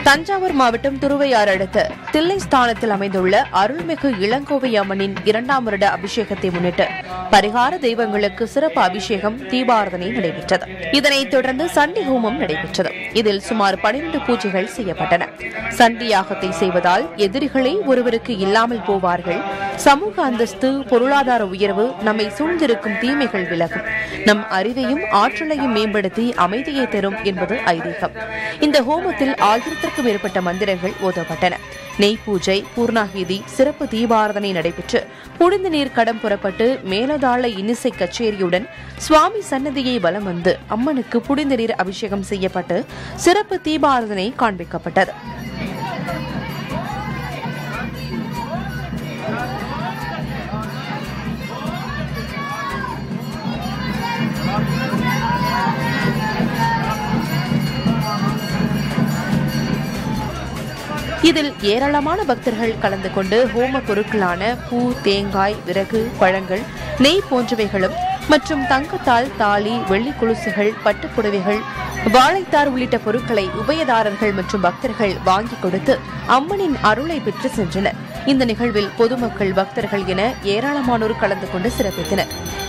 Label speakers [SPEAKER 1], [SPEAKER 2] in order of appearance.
[SPEAKER 1] தஞ்சாவூர் மாவட்டம் துருவையாறு அடுத்த தில்லை ஸ்தானத்தில் அமைந்துள்ள அருள்மிகு இளங்கோவை அம்மனின் இரண்டாம் வருட அபிஷேகத்தை முன்னிட்டு பரிகார தெய்வங்களுக்கு சிறப்பு அபிஷேகம் தீபாரதனை நடைபெற்றது இதனைத் தொடர்ந்து சண்டி ஹோமம் நடைபெற்றது இதில் சுமார் பனிரெண்டு பூஜைகள் செய்யப்பட்டன சண்டி யாகத்தை செய்வதால் எதிரிகளே ஒருவருக்கு இல்லாமல் போவார்கள் சமூக அந்தஸ்து பொருளாதார உயர்வு நம்மை சூழ்ந்திருக்கும் தீமைகள் விலகும் நம் அறிவையும் ஆற்றலையும் மேம்படுத்தி அமைதியை தரும் என்பது ஐதீகம் இந்த ஹோமத்தில் ஆயிரத்திற்கும் மேற்பட்ட மந்திரங்கள் ஓதப்பட்டன நெய் பூஜை பூர்ணாகிதி சிறப்பு தீபாரதனை நடைபெற்று புனித நீர் கடம் புறப்பட்டு மேலதாள இன்னிசை கச்சேரியுடன் சுவாமி சன்னதியை வலம் வந்து அம்மனுக்கு புனித நீர் அபிஷேகம் செய்யப்பட்டு சிறப்பு தீபாரதனை காண்பிக்கப்பட்டது இதில் ஏராளமான பக்தர்கள் கலந்து கொண்டு ஹோம பொருட்களான பூ தேங்காய் விறகு பழங்கள் நெய் போன்றவைகளும் மற்றும் தங்கத்தால் தாலி வெள்ளி கொலுசுகள் பட்டுப் புடவைகள் வாழைத்தார் உள்ளிட்ட பொருட்களை உபயதாரர்கள் மற்றும் பக்தர்கள் வாங்கி கொடுத்து அம்மனின் அருளை பெற்று சென்றனர் இந்த நிகழ்வில் பொதுமக்கள் பக்தர்கள் என ஏராளமானோர் கலந்து கொண்டு சிறப்பித்தனர்